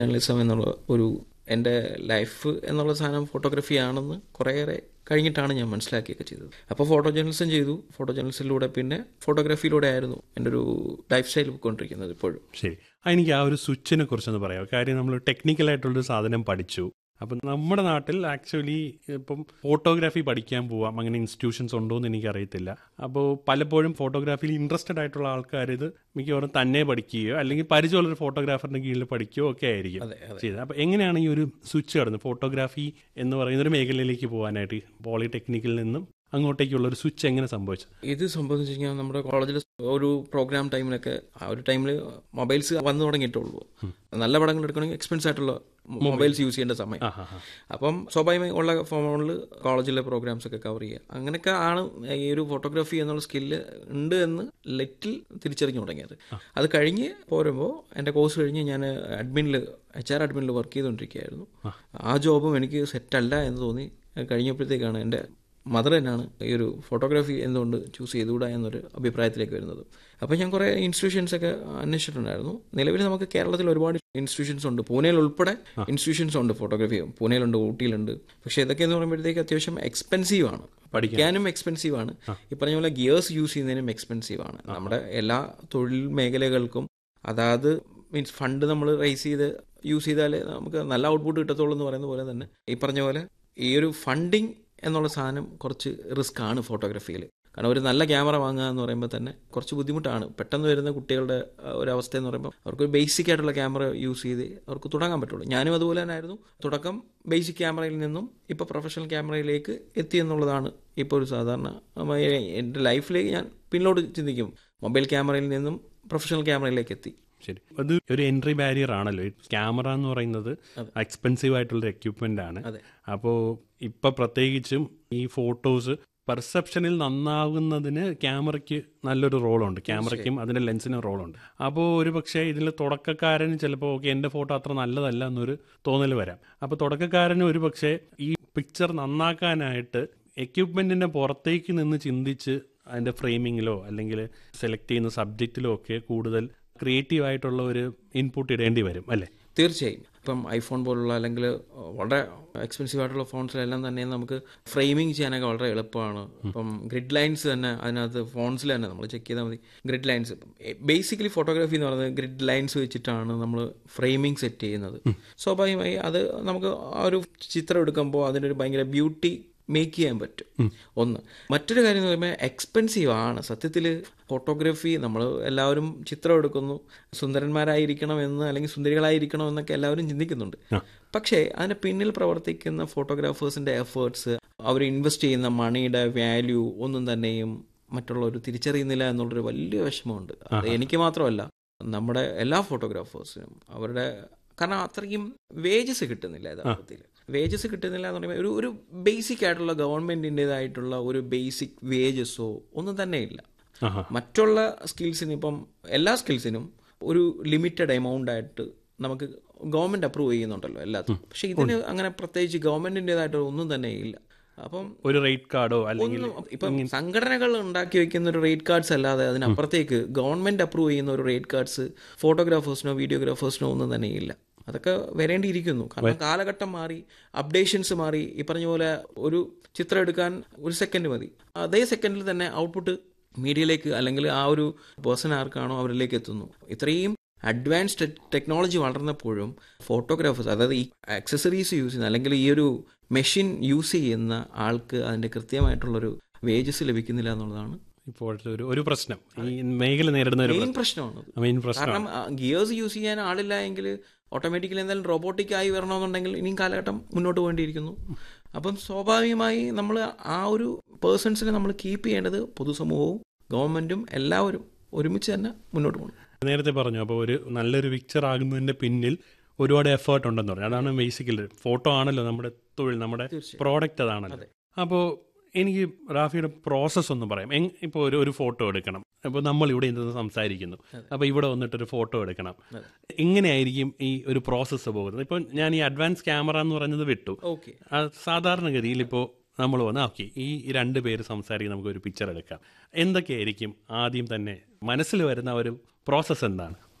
Journalism എന്നുള്ള ഒരു എൻ്റെ ലൈഫ് എന്നുള്ള സാധനം ഫോട്ടോഗ്രാഫി ആണെന്ന് കുറേയേറെ കഴിഞ്ഞിട്ടാണ് ഞാൻ മനസ്സിലാക്കിയൊക്കെ ചെയ്തത് അപ്പോൾ ഫോട്ടോ ജേർണലിസം ചെയ്തു ഫോട്ടോ ജേർണലിസത്തിലൂടെ പിന്നെ ഫോട്ടോഗ്രാഫിയിലൂടെ ആയിരുന്നു എൻ്റെ ഒരു ലൈഫ് സ്റ്റൈൽ പോയിക്കൊണ്ടിരിക്കുന്നത് ഇപ്പോഴും ശരി ആ, എനിക്ക് ആ ഒരു സ്വിച്ചിനെ കുറിച്ചൊന്ന് പറയാം കാര്യം നമ്മൾ ടെക്നിക്കലായിട്ടുള്ളൊരു സാധനം പഠിച്ചു അപ്പം നമ്മുടെ നാട്ടിൽ ആക്ച്വലി ഇപ്പം ഫോട്ടോഗ്രാഫി പഠിക്കാൻ പോവാം അങ്ങനെ ഇൻസ്റ്റിറ്റ്യൂഷൻസ് ഉണ്ടോ എന്ന് എനിക്കറിയത്തില്ല അപ്പോൾ പലപ്പോഴും ഫോട്ടോഗ്രാഫിയിൽ ഇൻട്രസ്റ്റഡ് ആയിട്ടുള്ള ആൾക്കാർ ഇത് മിക്കവാറും തന്നെ പഠിക്കുകയോ അല്ലെങ്കിൽ പരിചയമുള്ളൊരു ഫോട്ടോഗ്രാഫറിന്റെ കീഴിൽ പഠിക്കുകയോ ഒക്കെ ആയിരിക്കും അതെ അതെ ചെയ്തത് അപ്പോൾ എങ്ങനെയാണ് ഈ ഒരു സ്വിച്ച് കടന്നത് ഫോട്ടോഗ്രാഫി എന്ന് പറയുന്ന ഒരു മേഖലയിലേക്ക് പോകാനായിട്ട് പോളിടെക്നിക്കിൽ നിന്നും അങ്ങോട്ടേക്കുള്ള ഒരു സ്വിച്ച് എങ്ങനെ സംഭവിച്ചു ഇത് സംബന്ധിച്ച് കഴിഞ്ഞാൽ നമ്മുടെ കോളേജിൽ ഒരു പ്രോഗ്രാം ടൈമിലൊക്കെ ആ ഒരു ടൈമിൽ മൊബൈൽസ് വന്നു തുടങ്ങിയിട്ടുള്ളൂ നല്ല പടങ്ങൾ എടുക്കണമെങ്കിൽ എക്സ്പെൻസ് ആയിട്ടുള്ള മൊബൈൽസ് യൂസ് ചെയ്യേണ്ട സമയം ആ ഹാ ഹാ അപ്പം സ്വാഭാവികമായി ഉള്ള ഫോണിൽ കോളേജിലെ പ്രോഗ്രാംസ് ഒക്കെ കവർ ചെയ്യുക അങ്ങനെയൊക്കെ ആണ് ഈ ഒരു ഫോട്ടോഗ്രാഫി എന്നുള്ള സ്കില്ല് ഉണ്ട് എന്ന് ലെറ്റിൽ തിരിച്ചറിഞ്ഞു തുടങ്ങിയത് അത് കഴിഞ്ഞ് പോരുമ്പോൾ എൻ്റെ കോഴ്സ് കഴിഞ്ഞ് ഞാൻ അഡ്മിനിൽ എച്ച് ആർ അഡ്മിനിൽ വർക്ക് ചെയ്തുകൊണ്ടിരിക്കുകയായിരുന്നു ആ ജോബും എനിക്ക് സെറ്റല്ല എന്ന് തോന്നി കഴിഞ്ഞപ്പോഴത്തേക്കാണ് എൻ്റെ മദർ തന്നെയാണ് ഈ ഒരു ഫോട്ടോഗ്രാഫി എന്തുകൊണ്ട് ചൂസ് ചെയ്തുകൂടാ എന്നൊരു അഭിപ്രായത്തിലേക്ക് വരുന്നത് അപ്പോൾ ഞാൻ കുറേ ഇൻസ്റ്റിറ്റ്യൂഷൻസ് ഒക്കെ അന്വേഷിച്ചിട്ടുണ്ടായിരുന്നു നിലവിൽ നമുക്ക് കേരളത്തിൽ ഒരുപാട് ഇൻസ്റ്റിറ്റ്യൂഷൻസ് ഉണ്ട് പൂനെയിൽ ഉൾപ്പെടെ ഇൻസ്റ്റിറ്റ്യൂഷൻസ് ഉണ്ട് ഫോട്ടോഗ്രാഫി പൂനെയിലുണ്ട് ഊട്ടിയിലുണ്ട് പക്ഷേ ഇതൊക്കെ എന്ന് പറയുമ്പോഴത്തേക്ക് അത്യാവശ്യം എക്സ്പെൻസീവ് ആണ് പഠിക്കാനും എക്സ്പെൻസീവ് ആണ് ഈ പറഞ്ഞ പോലെ ഗിയേഴ്സ് യൂസ് ചെയ്യുന്നതിനും എക്സ്പെൻസീവ് ആണ് നമ്മുടെ എല്ലാ തൊഴിൽ മേഖലകൾക്കും അതായത് മീൻസ് ഫണ്ട് നമ്മൾ റൈസ് ചെയ്ത് യൂസ് ചെയ്താലേ നമുക്ക് നല്ല ഔട്ട്പുട്ട് കിട്ടത്തുള്ളൂ എന്ന് പറയുന്ന പോലെ തന്നെ ഈ പറഞ്ഞ പോലെ ഈ ഒരു ഫണ്ടിങ് എന്നുള്ള സാധനം കുറച്ച് റിസ്ക് ആണ് ഫോട്ടോഗ്രാഫിയിൽ കാരണം ഒരു നല്ല ക്യാമറ വാങ്ങുക എന്ന് പറയുമ്പോൾ തന്നെ കുറച്ച് ബുദ്ധിമുട്ടാണ് പെട്ടെന്ന് വരുന്ന കുട്ടികളുടെ ആ, ഒരു അവസ്ഥ എന്ന് പറയുമ്പോൾ അവർക്ക് ഒരു ബേസിക് ആയിട്ടുള്ള ക്യാമറ യൂസ് ചെയ്ത് അവർക്ക് തുടങ്ങാൻ പറ്റുള്ളൂ ഞാനും അതുപോലെ തന്നെ ആയിരുന്നു തുടക്കം ബേസിക് ക്യാമറയിൽ നിന്നും ഇപ്പോൾ പ്രൊഫഷണൽ ക്യാമറയിലേക്ക് എത്തി എന്നുള്ളതാണ് ഇപ്പോൾ ഒരു സാധാരണ അപ്പൊ എൻ്റെ ലൈഫിലേക്ക് ഞാൻ പിന്നോട്ട് ചിന്തിക്കും മൊബൈൽ ക്യാമറയിൽ നിന്നും പ്രൊഫഷണൽ ക്യാമറയിലേക്ക് എത്തി ശരി അത് ഒരു എൻട്രി ബാരിയർ ആണല്ലോ ക്യാമറ എന്ന് പറയുന്നത് എക്സ്പെൻസീവ് ആയിട്ടുള്ള എക്യുപ്മെന്റ് ആണ് അതെ. അപ്പോൾ ഇപ്പൊ പ്രത്യേകിച്ചും ഈ ഫോട്ടോസ് പെർസെപ്ഷനിൽ നന്നാകുന്നതിന് ക്യാമറയ്ക്ക് നല്ലൊരു റോളുണ്ട് ക്യാമറയ്ക്കും അതിന്റെ ലെൻസിനും റോളുണ്ട് അപ്പോൾ ഒരു പക്ഷേ ഇതിൽ തുടക്കക്കാരന് ചിലപ്പോൾ ഓക്കെ എൻ്റെ ഫോട്ടോ അത്ര നല്ലതല്ല എന്നൊരു തോന്നൽ വരാം അപ്പോൾ തുടക്കക്കാരന് ഒരു പക്ഷേ ഈ പിക്ചർ നന്നാക്കാനായിട്ട് എക്യുപ്മെന്റിന്റെ പുറത്തേക്ക് നിന്ന് ചിന്തിച്ച് അതിന്റെ ഫ്രെയിമിങ്ങിലോ അല്ലെങ്കിൽ സെലക്ട് ചെയ്യുന്ന സബ്ജക്റ്റിലോ ഒക്കെ കൂടുതൽ ക്രിയേറ്റീവ് ആയിട്ടുള്ള ഒരു ഇൻപുട്ട് ഇടേണ്ടി വരും അല്ലേ തീർച്ചയായും ഇപ്പം ഐഫോൺ പോലുള്ള അല്ലെങ്കിൽ വളരെ എക്സ്പെൻസീവ് ആയിട്ടുള്ള ഫോൺസിലെല്ലാം തന്നെ നമുക്ക് ഫ്രെയിമിങ് ചെയ്യാനൊക്കെ വളരെ എളുപ്പമാണ് ഇപ്പം ഗ്രിഡ് ലൈൻസ് തന്നെ അതിനകത്ത് ഫോൺസിൽ തന്നെ നമ്മൾ ചെക്ക് ചെയ്താൽ മതി ഗ്രിഡ് ലൈൻസ് ബേസിക്കലി ഫോട്ടോഗ്രാഫി എന്ന് പറയുന്നത് ഗ്രിഡ് ലൈൻസ് വെച്ചിട്ടാണ് നമ്മൾ ഫ്രെയിമിംഗ് സെറ്റ് ചെയ്യുന്നത് സ്വാഭാവികമായി അത് നമുക്ക് ആ ഒരു ചിത്രം എടുക്കുമ്പോൾ അതിനൊരു ഭയങ്കര ബ്യൂട്ടി മേക്ക് ചെയ്യാൻ പറ്റും ഒന്ന് മറ്റൊരു കാര്യം എന്ന് പറയുമ്പോൾ എക്സ്പെൻസീവ് ആണ് സത്യത്തിൽ ഫോട്ടോഗ്രാഫി നമ്മൾ എല്ലാവരും ചിത്രം എടുക്കുന്നു സുന്ദരന്മാരായിരിക്കണം എന്ന് അല്ലെങ്കിൽ സുന്ദരികളായിരിക്കണം എന്നൊക്കെ എല്ലാവരും ചിന്തിക്കുന്നുണ്ട് പക്ഷേ അതിന് പിന്നിൽ പ്രവർത്തിക്കുന്ന ഫോട്ടോഗ്രാഫേഴ്സിന്റെ എഫേർട്സ് അവർ ഇൻവെസ്റ്റ് ചെയ്യുന്ന മണിയുടെ വാല്യൂ ഒന്നും തന്നെയും മറ്റുള്ളവർ തിരിച്ചറിയുന്നില്ല എന്നുള്ളൊരു വലിയ വിഷമമുണ്ട് അത് എനിക്ക് മാത്രമല്ല നമ്മുടെ എല്ലാ ഫോട്ടോഗ്രാഫേഴ്സിനും അവരുടെ കാരണം അത്രയും വേജസ് കിട്ടുന്നില്ല യഥാർത്ഥത്തിൽ വേജസ് കിട്ടുന്നില്ല എന്ന് പറയുമ്പോൾ ഒരു ഒരു ബേസിക് ആയിട്ടുള്ള ഗവൺമെന്റിൻ്റെതായിട്ടുള്ള ഒരു ബേസിക് വേജസോ ഒന്നും തന്നെ ഇല്ല ആഹാ. മറ്റുള്ള സ്കിൽസിന് ഇപ്പം എല്ലാ സ്കിൽസിനും ഒരു ലിമിറ്റഡ് എമൗണ്ട് ആയിട്ട് നമുക്ക് ഗവൺമെന്റ് അപ്രൂവ് ചെയ്യുന്നുണ്ടല്ലോ എല്ലാത്തിനും പക്ഷെ ഇതിന് അങ്ങനെ പ്രത്യേകിച്ച് ഗവൺമെന്റിൻ്റെതായിട്ട് ഒന്നും തന്നെ ഇല്ല അപ്പം ഒരു റേറ്റ് കാർഡോ അല്ലെങ്കിൽ ഒന്നും ഇപ്പം സംഘടനകൾ ഉണ്ടാക്കി വെക്കുന്ന ഒരു റേറ്റ് കാർഡ്സ് അല്ലാതെ അതിനപ്പുറത്തേക്ക് ഗവൺമെന്റ് അപ്രൂവ് ചെയ്യുന്ന ഒരു റേറ്റ് കാർഡ്സ് ഫോട്ടോഗ്രാഫേഴ്സിനോ വീഡിയോഗ്രാഫേഴ്സിനോ ഒന്നും തന്നെ ഇല്ല അതൊക്കെ വരേണ്ടിയിരിക്കുന്നു കാരണം കാലഘട്ടം മാറി അപ്ഡേഷൻസ് മാറി ഈ പറഞ്ഞ പോലെ ഒരു ചിത്രം എടുക്കാൻ ഒരു സെക്കൻഡ് മതി അതേ സെക്കൻഡിൽ തന്നെ ഔട്ട്പുട്ട് മീഡിയയിലേക്ക് അല്ലെങ്കിൽ ആ ഒരു പേഴ്സൺ ആർക്കാണോ അവരിലേക്ക് എത്തുന്നു ഇത്രയും അഡ്വാൻസ്ഡ് ടെക്നോളജി വളർന്നപ്പോഴും ഫോട്ടോഗ്രാഫേഴ്സ് അതായത് ഈ ആക്സസറീസ് യൂസ് ചെയ്യുന്ന അല്ലെങ്കിൽ ഈ ഒരു മെഷീൻ യൂസ് ചെയ്യുന്ന ആൾക്ക് അതിന്റെ കൃത്യമായിട്ടുള്ളൊരു വേജസ് ലഭിക്കുന്നില്ല എന്നുള്ളതാണ് ഇപ്പോഴത്തെ ഒരു ഒരു പ്രശ്നം ഈ മേഖല നേരിടുന്ന ഒരു മെയിൻ പ്രശ്നമാണ് മെയിൻ പ്രശ്നം കാരണം ഗിയേഴ്സ് യൂസ് ചെയ്യാൻ ആളില്ല എങ്കിൽ ഓട്ടോമാറ്റിക്കലി എന്തായാലും റോബോട്ടിക് ആയി വരണമെന്നുണ്ടെങ്കിൽ ഇനിയും കാലഘട്ടം മുന്നോട്ട് പോകേണ്ടിയിരിക്കുന്നു അപ്പം സ്വാഭാവികമായി നമ്മൾ ആ ഒരു പേഴ്സൺസിനെ നമ്മൾ കീപ്പ് ചെയ്യേണ്ടത് പൊതുസമൂഹവും ഗവൺമെന്റും എല്ലാവരും ഒരുമിച്ച് തന്നെ മുന്നോട്ട് പോകണം നേരത്തെ പറഞ്ഞു അപ്പോൾ ഒരു നല്ലൊരു പിക്ചർ ആകുന്നതിന്റെ പിന്നിൽ ഒരുപാട് എഫേർട്ട് ഉണ്ടെന്ന് പറഞ്ഞു അതാണ് ബേസിക്കലി ഫോട്ടോ ആണല്ലോ നമ്മുടെ തൊഴിൽ നമ്മുടെ പ്രോഡക്റ്റ് അതാണല്ലോ അപ്പോൾ എനിക്ക് റാഫിയുടെ പ്രോസസ്സ് ഒന്ന് പറയാം എങ് ഇപ്പോൾ ഒരു ഒരു ഫോട്ടോ എടുക്കണം അപ്പോൾ നമ്മൾ ഇവിടെ നിന്ന് സംസാരിക്കുന്നു അപ്പോൾ ഇവിടെ വന്നിട്ടൊരു ഫോട്ടോ എടുക്കണം എങ്ങനെയായിരിക്കും ഈ ഒരു പ്രോസസ്സ് പോകുന്നത് ഇപ്പോൾ ഞാൻ ഈ അഡ്വാൻസ് ക്യാമറ എന്ന് പറഞ്ഞത് വിട്ടു ഓക്കെ ആ സാധാരണഗതിയിൽ ഇപ്പോൾ നമ്മൾ വന്ന് ഓക്കെ ഈ രണ്ട് പേര് സംസാരിക്കും നമുക്ക് ഒരു പിക്ചർ എടുക്കാം എന്തൊക്കെയായിരിക്കും ആദ്യം തന്നെ മനസ്സിൽ വരുന്ന ഒരു പ്രോസസ്സ് എന്താണ്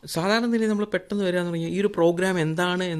സാധാരണ നിലയിൽ നമ്മൾ പെട്ടെന്ന് വരിക എന്ന് പറഞ്ഞാൽ ഈ ഒരു പ്രോഗ്രാം എന്താണ്